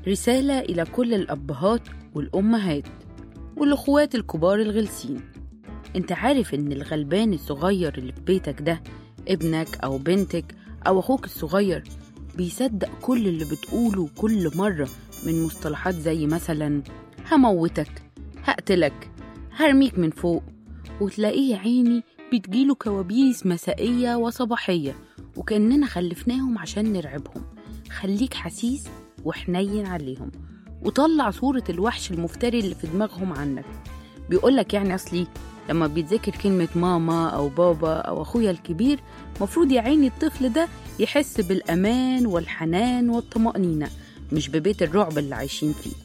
رسالة إلى كل الأبهات والأمهات والأخوات الكبار الغلسين أنت عارف إن الغلبان الصغير اللي في بيتك ده ابنك أو بنتك أو أخوك الصغير بيصدق كل اللي بتقوله كل مرة من مصطلحات زي مثلا هموتك هقتلك هرميك من فوق وتلاقيه يا عيني بتجيله كوابيس مسائية وصباحية وكأننا خلفناهم عشان نرعبهم خليك حسيس وحنين عليهم وطلع صورة الوحش المفتري اللي في دماغهم عنك بيقولك يعني أصلي لما بيتذكر كلمة ماما أو بابا أو أخويا الكبير مفروض يا عيني الطفل ده يحس بالأمان والحنان والطمأنينة مش ببيت الرعب اللي عايشين فيه